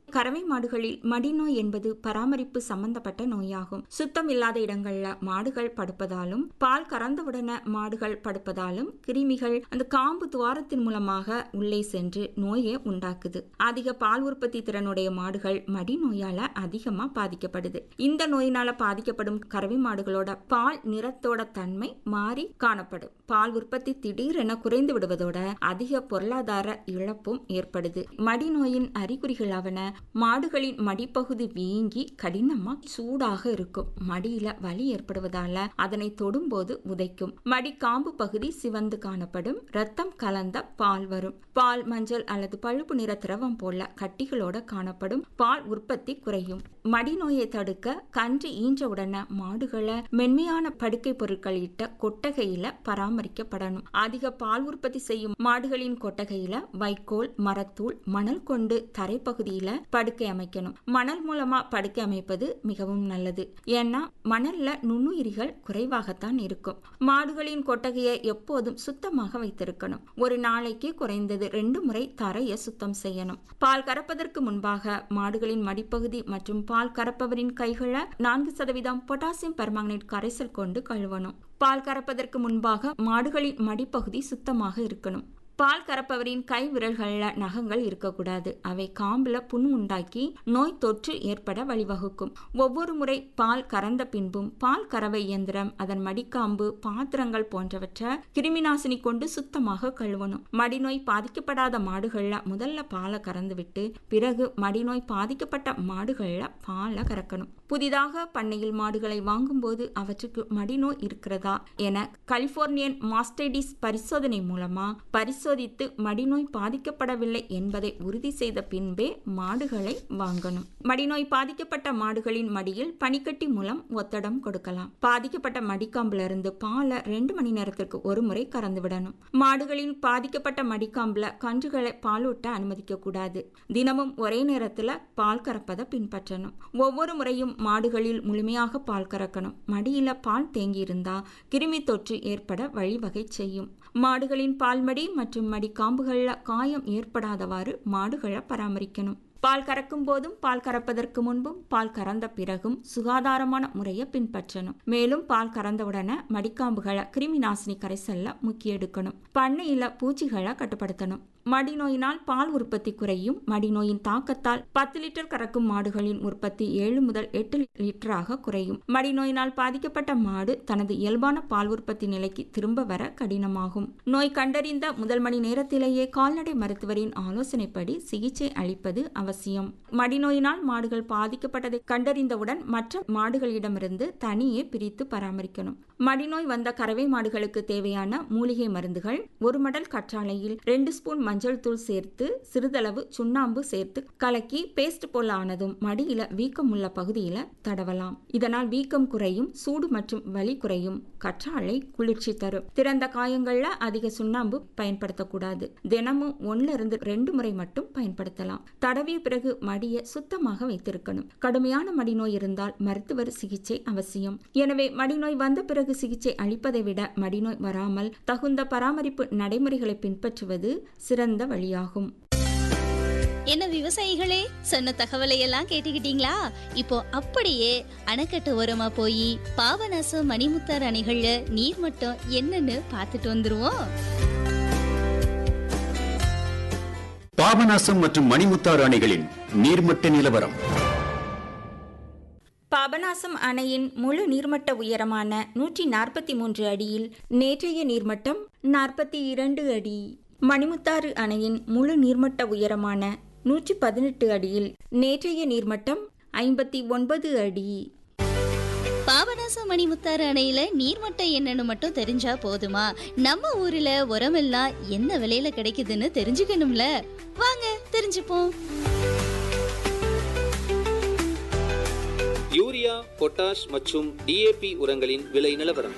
கறவை மாடுகளில் மடிநோய் என்பது பராமரிப்பு சம்பந்தப்பட்ட நோயாகும் சுத்தம் இல்லாத இடங்கள்ல மாடுகள் படுப்பதாலும் பால் கறந்தவுடனே மாடுகள் படுப்பதாலும் கிருமிகள் அந்த காம்பு துவாரத்தின் மூலமாக உள்ளே சென்று நோயை உண்டாக்குது அதிக பால் உற்பத்தி திறனுடைய மாடுகள் மடிநோயால அதிகமா பாதிக்கப்படுது இந்த நோயினால பாதிக்கப்படும் கறவை மாடுகளோட பால் நிறத்தோட தன்மை மாறி காணப்படும் பால் உற்பத்தி திடீரென குறைந்து விடுவதோட அதிக பொருளாதார இழப்பும் ஏற்படுது மடிநோயின் அறிகுறிகளாவன மாடுகளின் மடிப்பகுதி வீங்கி கடினமா சூடாக இருக்கும் மடியில வலி ஏற்படுவதால அதனை தொடும்போது உதைக்கும் மடி காம்பு பகுதி சிவந்து காணப்படும் ரத்தம் கலந்த பால் வரும் பால் மஞ்சள் அல்லது பழுப்பு நிற திரவம் போல கட்டிகளோட காணப்படும் பால் உற்பத்தி குறையும் மடிநோயை தடுக்க கன்று ஈன்ற உடனே மாடுகளை மென்மையான படுக்கை பொருட்கள் இட்ட கொட்டகையில பராமரிக்கப்படணும் அதிக பால் உற்பத்தி செய்யும் மாடுகளின் கொட்டகையில வைக்கோல் மரத்தூள் மணல் கொண்டு தரைப்பகுதியில படுக்கை அமைக்கணும் மணல் மூலமா படுக்கை அமைப்பது மிகவும் நல்லது ஏன்னா மணல்ல நுண்ணுயிரிகள் குறைவாகத்தான் இருக்கும் மாடுகளின் கொட்டகையை எப்போதும் சுத்தமாக வைத்திருக்கணும் ஒரு நாளைக்கு குறைந்தது ரெண்டு முறை தரையை சுத்தம் செய்யணும் பால் கறப்பதற்கு முன்பாக மாடுகளின் மடிப்பகுதி மற்றும் பால் கறப்பவரின் கைகளை நான்கு சதவீதம் பொட்டாசியம் பெர்மாங்கனேட் கரைசல் கொண்டு கழுவணும் பால் கறப்பதற்கு முன்பாக மாடுகளின் மடிப்பகுதி சுத்தமாக இருக்கணும் பால் கறப்பவரின் கை விரல்களில் நகங்கள் இருக்கக்கூடாது அவை காம்புல புண் உண்டாக்கி நோய் தொற்று ஏற்பட வழிவகுக்கும் ஒவ்வொரு முறை பால் கறந்த பின்பும் பால் கறவை இயந்திரம் அதன் மடிக்காம்பு பாத்திரங்கள் போன்றவற்றை கிருமிநாசினி கொண்டு சுத்தமாக கழுவணும் மடிநோய் பாதிக்கப்படாத மாடுகள்ல முதல்ல பாலை கறந்து விட்டு பிறகு மடிநோய் பாதிக்கப்பட்ட மாடுகள்ல பாலை கறக்கணும் புதிதாக பண்ணையில் மாடுகளை வாங்கும்போது அவற்றுக்கு மடிநோய் இருக்கிறதா என கலிபோர்னியன் மாஸ்டைடிஸ் பரிசோதனை மூலமா பரிசோதித்து மடிநோய் பாதிக்கப்படவில்லை என்பதை உறுதி செய்த பின்பே மாடுகளை வாங்கணும் மடிநோய் பாதிக்கப்பட்ட மாடுகளின் மடியில் பனிக்கட்டி மூலம் ஒத்தடம் கொடுக்கலாம் பாதிக்கப்பட்ட மடிக்காம்புல இருந்து பாலை ரெண்டு மணி நேரத்திற்கு ஒரு முறை கறந்து விடணும் மாடுகளின் பாதிக்கப்பட்ட மடிக்காம்புல கன்றுகளை பாலூட்ட அனுமதிக்க கூடாது தினமும் ஒரே நேரத்துல பால் கறப்பதை பின்பற்றணும் ஒவ்வொரு முறையும் மாடுகளில் முழுமையாக பால் கறக்கணும் மடியில பால் தேங்கி இருந்தா கிருமி தொற்று ஏற்பட வழிவகை செய்யும் மாடுகளின் பால்மடி மற்றும் மடி காம்புகள்ல காயம் ஏற்படாதவாறு மாடுகளை பராமரிக்கணும் பால் கறக்கும் போதும் பால் கறப்பதற்கு முன்பும் பால் கறந்த பிறகும் சுகாதாரமான முறையை பின்பற்றணும் மேலும் பால் கறந்தவுடனே மடிக்காம்புகளை கிருமி நாசினி கரைசல்ல முக்கி எடுக்கணும் பண்ணையில பூச்சிகளை கட்டுப்படுத்தணும் மடிநோயினால் பால் உற்பத்தி குறையும் மடிநோயின் தாக்கத்தால் பத்து லிட்டர் கறக்கும் மாடுகளின் உற்பத்தி ஏழு முதல் எட்டு லிட்டராக குறையும் மடிநோயினால் பாதிக்கப்பட்ட மாடு தனது இயல்பான பால் உற்பத்தி நிலைக்கு திரும்ப வர கடினமாகும் நோய் கண்டறிந்த முதல் மணி நேரத்திலேயே கால்நடை மருத்துவரின் ஆலோசனைப்படி சிகிச்சை அளிப்பது அவசியம் மடிநோயினால் மாடுகள் பாதிக்கப்பட்டதை கண்டறிந்தவுடன் மற்ற மாடுகளிடமிருந்து தனியே பிரித்து பராமரிக்கணும் மடிநோய் வந்த கறவை மாடுகளுக்கு தேவையான மூலிகை மருந்துகள் ஒரு மடல் கற்றாழையில் ரெண்டு ஸ்பூன் மஞ்சள் தூள் சேர்த்து சிறிதளவு சுண்ணாம்பு சேர்த்து கலக்கி பேஸ்ட் போல ஆனதும் மடியில வீக்கம் உள்ள பகுதியில தடவலாம் இதனால் வீக்கம் குறையும் சூடு மற்றும் வலி குறையும் கற்றாழை குளிர்ச்சி தரும் திறந்த காயங்கள்ல அதிக சுண்ணாம்பு பயன்படுத்தக்கூடாது தினமும் ஒன்னுல இருந்து ரெண்டு முறை மட்டும் பயன்படுத்தலாம் தடவிய பிறகு மடியை சுத்தமாக வைத்திருக்கணும் கடுமையான மடிநோய் இருந்தால் மருத்துவர் சிகிச்சை அவசியம் எனவே மடிநோய் வந்த பிறகு சிகிச்சை அளிப்பதை விட மடிநோய் வராமல் தகுந்த பராமரிப்பு நடைமுறைகளை பின்பற்றுவது சிறந்த வழியாகும் என்ன விவசாயிகளே சொன்ன தகவலை எல்லாம் கேட்டுக்கிட்டீங்களா இப்போ அப்படியே அணைக்கட்டு ஓரமா போய் பாபநாசம் மணிமுத்தார் அணைகள்ல நீர் மட்டம் என்னன்னு பார்த்துட்டு வந்துருவோம் பாபநாசம் மற்றும் மணிமுத்தாறு அணைகளின் நீர்மட்ட நிலவரம் பாபநாசம் அணையின் முழு நீர்மட்ட உயரமான நூற்றி நாற்பத்தி மூன்று அடியில் நேற்றைய நீர்மட்டம் நாற்பத்தி இரண்டு அடி மணிமுத்தாறு அணையின் முழு நீர்மட்ட உயரமான நூற்றி பதினெட்டு அடியில் நேற்றைய நீர்மட்டம் ஐம்பத்தி ஒன்பது அடி பாபநாசம் மணிமுத்தாறு அணையில நீர்மட்டம் என்னன்னு மட்டும் தெரிஞ்சா போதுமா நம்ம ஊர்ல உரமெல்லாம் என்ன விலையில கிடைக்குதுன்னு தெரிஞ்சுக்கணும்ல வாங்க தெரிஞ்சுப்போம் யூரியா பொட்டாஷ் மற்றும் டிஏபி உரங்களின் விலை நிலவரம்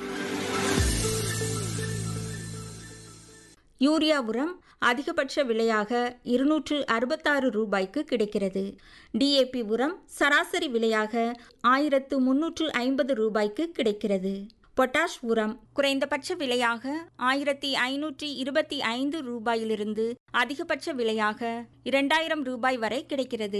யூரியா உரம் அதிகபட்ச விலையாக இருநூற்று அறுபத்தாறு ரூபாய்க்கு கிடைக்கிறது டிஏபி உரம் சராசரி விலையாக ஆயிரத்து முன்னூற்று ஐம்பது ரூபாய்க்கு கிடைக்கிறது பொட்டாஷ் உரம் குறைந்தபட்ச விலையாக ஆயிரத்தி ஐநூற்றி இருபத்தி ஐந்து ரூபாயிலிருந்து அதிகபட்ச விலையாக இரண்டாயிரம் ரூபாய் வரை கிடைக்கிறது